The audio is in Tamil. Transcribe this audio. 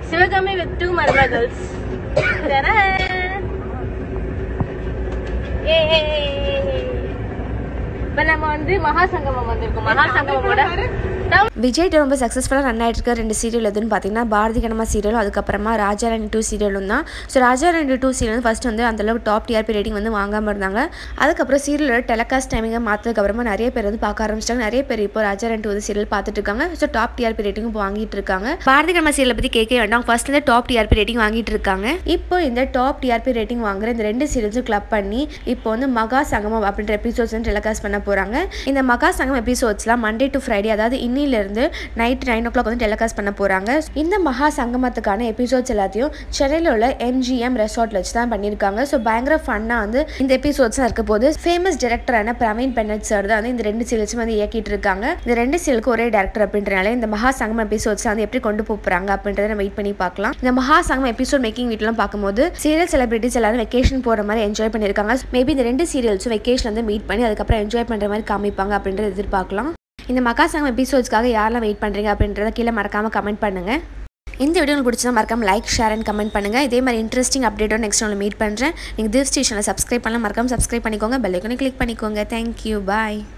சிவகாமி வித் டூ மருமகள்ஸ் இப்ப நம்ம வந்து மகாசங்கமம் வந்திருக்கோம் மகாசங்கமோட விஜய் ரொம்ப சக்ஸஸ்ஃபுல்லாக ரன் ஆகிட்டு இருக்க ரெண்டு சீரியல் எதுன்னு பார்த்தீங்கன்னா பாரதி கணமா சீரியலும் அதுக்கப்புறமா ராஜா ராணி டூ சீரியலும் தான் so Raja Rani two serial first வந்து அந்தளவுக்கு டாப் டிஆர்பி ரேட்டிங் வந்து வாங்காமல் இருந்தாங்க அதுக்கப்புறம் சீரியலோட டெலகாஸ்ட் டைமிங்கை மாற்றதுக்கப்புறமா நிறைய பேர் வந்து பார்க்க ஆரம்பிச்சிட்டாங்க நிறைய பேர் இப்போ ராஜா ராணி டூ சீரியல் பார்த்துட்டு இருக்காங்க ஸோ டாப் டிஆர்பி ரேட்டிங் இப்போ வாங்கிட்டு இருக்காங்க பாரதி கணமா சீரியலை பற்றி கேட்க வேண்டாம் ஃபர்ஸ்ட் வந்து டாப் டிஆர்பி ரேட்டிங் வாங்கிட்டு இருக்காங்க இப்போ இந்த டாப் டிஆர்பி ரேட்டிங் வாங்குற இந்த ரெண்டு சீரியல்ஸும் கிளப் பண்ணி இப்போ வந்து மகா சங்கமம் அப்படின்ற எபிசோட்ஸ் வந்து டெலகாஸ்ட் பண்ண போகிறாங்க இந்த மகா சங்கம் எபிசோட்ஸ்லாம் மண்டே டு ஃப்ரைடே அதாவது இன்னிலிருந்து நைட் நைன் ஓ கிளாக் வந்து டெலகாஸ்ட் பண்ண போகிறாங்க இந்த மகா சங்கமத்துக்கான எபிசோட்ஸ் எல்லாத்தையும் சென்னையில் உள்ள எம்ஜிஎம் ரெசார்ட்ல வச்சு தான் பண்ணியிருக்காங்க ஸோ பயங்கர ஃபன்னாக வந்து இந்த எபிசோட்ஸ் இருக்க போது ஃபேமஸ் டேரக்டரான பிரவீன் பென்னட் சார் தான் வந்து இந்த ரெண்டு சீரியல்ஸும் வந்து இயக்கிட்டு இருக்காங்க இந்த ரெண்டு சீரியலுக்கு ஒரே டேரக்டர் அப்படின்றனால இந்த மகா சங்கம் எபிசோட்ஸ் வந்து எப்படி கொண்டு போக போகிறாங்க அப்படின்றத நம்ம வெயிட் பண்ணி பார்க்கலாம் இந்த மகா சங்கம் எபிசோட் மேக்கிங் வீட்லாம் பார்க்கும்போது சீரியல் செலிபிரிட்டிஸ் எல்லாரும் வெக்கேஷன் போகிற மாதிரி என்ஜாய் பண்ணியிருக்காங்க மேபி இந்த ரெண்டு சீரியல்ஸும் வெக்கேஷன் வந்து மீட் பண்ணி அதுக்கப்புறம் என்ஜாய் பண்ணுற மாதிரி காமிப்பாங்க அப்படின்றத எதிர்பார்க்கலாம் இந்த மகா சங்கம் எபிசோட்ஸ்க்காக யாரெல்லாம் வெயிட் பண்ணுறீங்க அப்படின்றத கீழே மறக்காமல் கமெண்ட் பண்ணுங்கள் இந்த வீடியோ உங்களுக்கு பிடிச்சா மறக்காம லைக் ஷேர் அண்ட் கமெண்ட் பண்ணுங்கள் இதே மாதிரி இன்ட்ரெஸ்டிங் அப்டேட்டோட நெக்ஸ்ட் உங்களை மீட் பண்ணுறேன் நீங்கள் திவ் ஸ்டேஷனில் சப்ஸ்கிரைப் பண்ணலாம் மறக்காம சப்ஸ்கிரைப் பண்ணிக்கோங்க பெல் ஐக்கனை கிளிக் பண்ணிக்கோங்க தேங்க்யூ பாய்